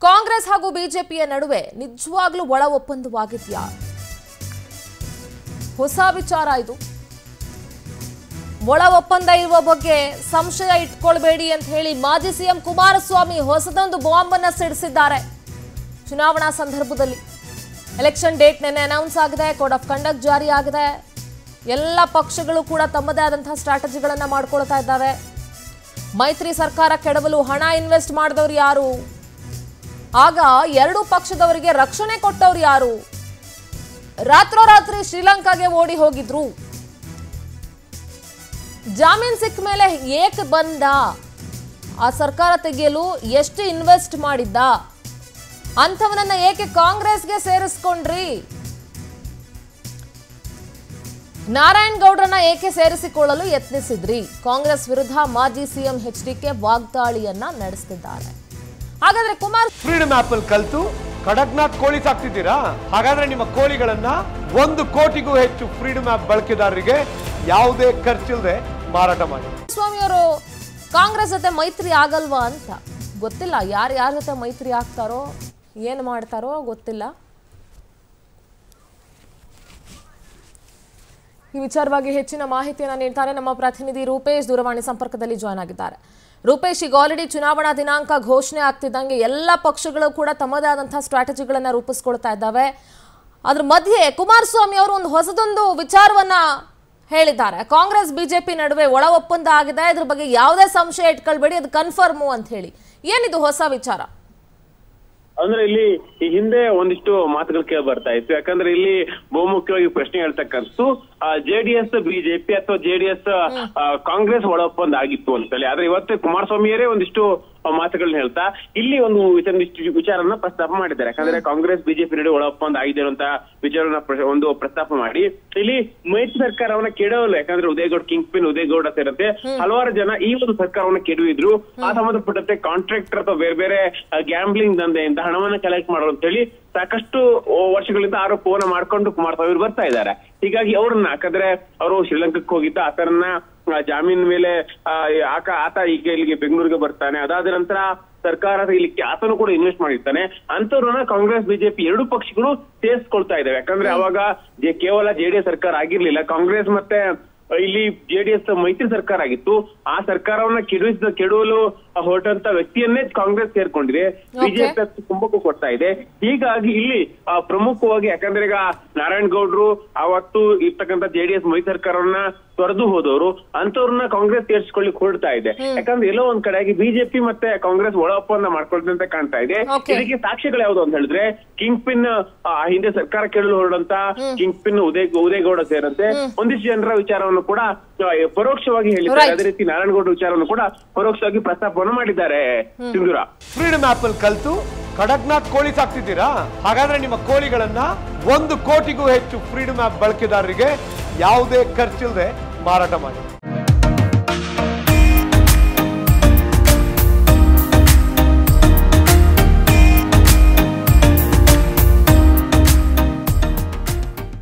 ಕಾಂಗ್ರೆಸ್ ಹಾಗೂ ಬಿಜೆಪಿಯ ನಡುವೆ ನಿಜವಾಗ್ಲೂ ಒಳ ಒಪ್ಪಂದವಾಗಿದ್ಯಾ ಹೊಸ ವಿಚಾರ ಇದು ಒಳ ಒಪ್ಪಂದ ಇರುವ ಬಗ್ಗೆ ಸಂಶಯ ಇಟ್ಕೊಳ್ಬೇಡಿ ಅಂತ ಹೇಳಿ ಮಾಜಿ ಸಿಎಂ ಕುಮಾರಸ್ವಾಮಿ ಹೊಸದೊಂದು ಬಾಂಬ್ ಅನ್ನ ಸಿಡಿಸಿದ್ದಾರೆ ಚುನಾವಣಾ ಸಂದರ್ಭದಲ್ಲಿ ಎಲೆಕ್ಷನ್ ಡೇಟ್ ನೆನ್ನೆ ಅನೌನ್ಸ್ ಆಗಿದೆ ಕೋಡ್ ಆಫ್ ಕಂಡಕ್ಟ್ ಜಾರಿ ಆಗಿದೆ ಎಲ್ಲ ಪಕ್ಷಗಳು ಕೂಡ ತಮ್ಮದೇ ಆದಂತಹ ಸ್ಟ್ರಾಟಜಿಗಳನ್ನ ಮಾಡ್ಕೊಳ್ತಾ ಇದ್ದಾವೆ ಮೈತ್ರಿ ಸರ್ಕಾರ ಕೆಡವಲು ಹಣ ಇನ್ವೆಸ್ಟ್ ಮಾಡಿದವರು ಯಾರು ಆಗ ಎರಡೂ ಪಕ್ಷದವರಿಗೆ ರಕ್ಷಣೆ ಕೊಟ್ಟವ್ರು ಯಾರು ರಾತ್ರೋರಾತ್ರಿ ಶ್ರೀಲಂಕಾಗೆ ಓಡಿ ಹೋಗಿದ್ರು ಜಾಮೀನ್ ಸಿಕ್ಕ ಮೇಲೆ ಏಕ್ ಬಂದ ಆ ಸರ್ಕಾರ ತೆಗೆಯಲು ಎಷ್ಟು ಇನ್ವೆಸ್ಟ್ ಮಾಡಿದ್ದ ಅಂಥವನನ್ನ ಏಕೆ ಕಾಂಗ್ರೆಸ್ಗೆ ಸೇರಿಸ್ಕೊಂಡ್ರಿ ನಾರಾಯಣ್ ಗೌಡ್ರನ್ನ ಏಕೆ ಸೇರಿಸಿಕೊಳ್ಳಲು ಯತ್ನಿಸಿದ್ರಿ ಕಾಂಗ್ರೆಸ್ ವಿರುದ್ಧ ಮಾಜಿ ಸಿಎಂ ಎಚ್ ಡಿಕೆ ವಾಗ್ದಾಳಿಯನ್ನ ನಡೆಸುತ್ತಿದ್ದಾರೆ ಹಾಗಾದ್ರೆ ಕುಮಾರ್ ಫ್ರೀಡಮ್ ಆಪ್ ಅಲ್ಲಿ ಕಲ್ತು ಕಡಕ್ನಾಥ್ ಕೋಳಿ ಸಾಕ್ತಿದ್ದೀರಾ ಹಾಗಾದ್ರೆ ನಿಮ್ಮ ಕೋಳಿಗಳನ್ನ ಒಂದು ಕೋಟಿಗೂ ಹೆಚ್ಚು ಫ್ರೀಡಮ್ ಆಪ್ ಬಳಕೆದಾರರಿಗೆ ಯಾವುದೇ ಖರ್ಚಿಲ್ಲದೆ ಮಾರಾಟ ಮಾಡಿ ಸ್ವಾಮಿ ಅವರು ಕಾಂಗ್ರೆಸ್ ಜೊತೆ ಮೈತ್ರಿ ಆಗಲ್ವಾ ಅಂತ ಗೊತ್ತಿಲ್ಲ ಯಾರು ಯಾರ ಜೊತೆ ಮೈತ್ರಿ ಆಗ್ತಾರೋ ಏನು ಮಾಡ್ತಾರೋ ಗೊತ್ತಿಲ್ಲ ಈ ವಿಚಾರವಾಗಿ ಹೆಚ್ಚಿನ ಮಾಹಿತಿಯನ್ನು ನೀಡ್ತಾರೆ ನಮ್ಮ ಪ್ರತಿನಿಧಿ ರೂಪೇಶ್ ದೂರವಾಣಿ ಸಂಪರ್ಕದಲ್ಲಿ ಜಾಯ್ನ್ ಆಗಿದ್ದಾರೆ ರೂಪೇಶ್ ಈಗ ಆಲ್ರೆಡಿ ಚುನಾವಣಾ ದಿನಾಂಕ ಘೋಷಣೆ ಆಗ್ತಿದ್ದಂಗೆ ಎಲ್ಲ ಪಕ್ಷಗಳು ಕೂಡ ತಮ್ಮದೇ ಆದಂತಹ ಸ್ಟ್ರಾಟಜಿಗಳನ್ನ ರೂಪಿಸ್ಕೊಳ್ತಾ ಇದ್ದಾವೆ ಅದ್ರ ಮಧ್ಯೆ ಕುಮಾರಸ್ವಾಮಿ ಅವರು ಒಂದು ಹೊಸದೊಂದು ವಿಚಾರವನ್ನ ಹೇಳಿದ್ದಾರೆ ಕಾಂಗ್ರೆಸ್ ಬಿಜೆಪಿ ನಡುವೆ ಒಳ ಒಪ್ಪಂದ ಆಗಿದೆ ಇದ್ರ ಬಗ್ಗೆ ಯಾವುದೇ ಸಂಶಯ ಇಟ್ಕೊಳ್ಬೇಡಿ ಅದು ಕನ್ಫರ್ಮು ಅಂತ ಹೇಳಿ ಏನಿದು ಹೊಸ ವಿಚಾರ ಅಂದ್ರೆ ಇಲ್ಲಿ ಈ ಹಿಂದೆ ಒಂದಿಷ್ಟು ಮಾತುಗಳು ಕೇಳಿ ಬರ್ತಾ ಇತ್ತು ಯಾಕಂದ್ರೆ ಇಲ್ಲಿ ಬಹುಮುಖ್ಯವಾಗಿ ಪ್ರಶ್ನೆ ಹೇಳ್ತಕ್ಕಂಥದ್ದು ಜೆಡಿಎಸ್ ಬಿಜೆಪಿ ಅಥವಾ ಜೆಡಿಎಸ್ ಕಾಂಗ್ರೆಸ್ ಒಳ ಒಪ್ಪಂದ ಆಗಿತ್ತು ಅಂತೇಳಿ ಆದ್ರೆ ಇವತ್ತು ಕುಮಾರಸ್ವಾಮಿಯರೇ ಒಂದಿಷ್ಟು ಆ, ಮಾತುಗಳನ್ನ ಹೇಳ್ತಾ ಇಲ್ಲಿ ಒಂದು ಒಂದಿಷ್ಟು ವಿಚಾರನ ಪ್ರಸ್ತಾಪ ಮಾಡಿದ್ದಾರೆ ಯಾಕಂದ್ರೆ ಕಾಂಗ್ರೆಸ್ ಬಿಜೆಪಿ ನಡುವೆ ಒಳ ಒಪ್ಪಂದ ಆಗಿದೆ ಅಂತ ವಿಚಾರನ ಪ್ರ- ಒಂದು ಪ್ರಸ್ತಾಪ ಮಾಡಿ ಇಲ್ಲಿ ಮೈತ್ರಿ ಸರ್ಕಾರವನ್ನ ಕೆಡವಲ್ಲ ಯಾಕಂದ್ರೆ ಉದಯಗೌಡ ಕಿಂಗ್ ಪಿನ್ ಉದಯಗೌಡ ಸೇರಂತೆ ಹಲವಾರು ಜನ ಈ ಒಂದು ಸರ್ಕಾರವನ್ನ ಕೆಡವಿದ್ರು ಆ ಸಂಬಂಧಪಟ್ಟಂತೆ ಕಾಂಟ್ರಾಕ್ಟರ್ ಅಥವಾ ಬೇರೆ ಬೇರೆ ಗ್ಯಾಂಬ್ಲಿಂಗ್ ದಂಧೆಯಿಂದ ಹಣವನ್ನ ಕಲೆಕ್ಟ್ ಮಾಡೋರು ಅಂತ ಹೇಳಿ ಸಾಕಷ್ಟು ವರ್ಷಗಳಿಂದ ಆರೋಪವನ್ನ ಮಾಡ್ಕೊಂಡು ಕುಮಾರಸ್ವಾಮಿ ಅವರು ಬರ್ತಾ ಇದ್ದಾರೆ ಹೀಗಾಗಿ ಅವ್ರನ್ನ ಯಾಕಂದ್ರೆ ಅವರು ಶ್ರೀಲಂಕಾಕ್ಕೆ ಹೋಗಿದ್ದ ಆತರನ್ನ ಆ, ಜಾಮೀನ್ ಮೇಲೆ ಆ, ಆಕ ಆತ ಈಗ ಇಲ್ಲಿಗೆ ಬೆಂಗಳೂರಿಗೆ ಬರ್ತಾನೆ ಅದಾದ ನಂತರ ಸರ್ಕಾರ ಇಲ್ಲಿ ಆತನು ಕೂಡ ಇನ್ವೆಸ್ಟ್ ಮಾಡಿರ್ತಾನೆ ಅಂತವ್ರನ್ನ ಕಾಂಗ್ರೆಸ್ ಬಿಜೆಪಿ ಎರಡು ಪಕ್ಷಗಳು ಸೇರಿಸ್ಕೊಳ್ತಾ ಇದಾವೆ ಯಾಕಂದ್ರೆ ಅವಾಗ ಜೆ- ಕೇವಲ ಜೆಡಿಎಸ್ ಸರ್ಕಾರ ಆಗಿರ್ಲಿಲ್ಲ ಕಾಂಗ್ರೆಸ್ ಮತ್ತೆ ಇಲ್ಲಿ ಜೆಡಿಎಸ್ ಮೈತ್ರಿ ಸರ್ಕಾರ ಆಗಿತ್ತು ಆ ಸರ್ಕಾರವನ್ನ ಕೆಡವಿಸಿದ ಕೆಡವಲು ಹೊರಟಂತ ವ್ಯಕ್ತಿಯನ್ನೇ ಕಾಂಗ್ರೆಸ್ ಸೇರ್ಕೊಂಡಿದೆ ಬಿಜೆಪಿ ಕುಂಭಕ್ಕೂ ಕೊಡ್ತಾ ಇದೆ ಹೀಗಾಗಿ ಇಲ್ಲಿ ಆ, ಪ್ರಮುಖವಾಗಿ ಯಾಕಂದ್ರೆ ಈಗ ನಾರಾಯಣ್ ಗೌಡ್ರು ಅವತ್ತು ಇರ್ತಕ್ಕಂಥ ಜೆಡಿಎಸ್ ಮೈತ್ರಿ ಸರ್ಕಾರವನ್ನ ತೊರೆದು ಹೋದವರು ಅಂತವ್ರನ್ನ ಕಾಂಗ್ರೆಸ್ ಸೇರಿಸ್ಕೊಳ್ಳಿಕ್ ಹೊರಡ್ತಾ ಇದೆ ಯಾಕಂದ್ರೆ ಎಲ್ಲೋ ಒಂದ್ ಕಡೆಯಾಗಿ ಬಿಜೆಪಿ ಮತ್ತೆ ಕಾಂಗ್ರೆಸ್ ಒಳ ಒಪ್ಪಂದ ಮಾಡ್ಕೊಳ್ದಂತೆ ಕಾಣ್ತಾ ಇದೆ Okay. ಇದಕ್ಕೆ ಸಾಕ್ಷ್ಯಗಳು ಯಾವ್ದು ಅಂತ ಹೇಳಿದ್ರೆ ಕಿಂಗ್ ಪಿನ್ ಆ, ಹಿಂದೆ ಸರ್ಕಾರ ಕೇಳಲು ಹೊರಡಂತ ಕಿಂಗ್ ಪಿನ್ ಉದಯ ಉದಯಗೌಡ ಸೇರಂತೆ ಒಂದಿಷ್ಟು ಜನರ ವಿಚಾರವನ್ನು ಕೂಡ ಆ, ಪರೋಕ್ಷವಾಗಿ ಹೇಳಿದ್ದಾರೆ Right. ಅದೇ ರೀತಿ ನಾರಾಯಣಗೌಡ ವಿಚಾರವನ್ನು ಕೂಡ ಪರೋಕ್ಷವಾಗಿ ಪ್ರಸ್ತಾಪವನ್ನು ಮಾಡಿದ್ದಾರೆ ಸಿಂಧೂರ ಫ್ರೀಡಮ್ ಆಪ್ ಅಲ್ಲಿ ಕಲ್ತು ಕಡಕ್ನಾಥ್ ಕೋಳಿ ಸಾಕ್ತಿದ್ದೀರಾ ಹಾಗಾದ್ರೆ ನಿಮ್ಮ ಕೋಳಿಗಳನ್ನ ಒಂದು ಕೋಟಿಗೂ ಹೆಚ್ಚು ಫ್ರೀಡಮ್ ಆಪ್ ಬಳಕೆದಾರರಿಗೆ ಯಾವುದೇ ಖರ್ಚಿಲ್ಲದೆ ಮಾರಾಟ ಮಾಡಿ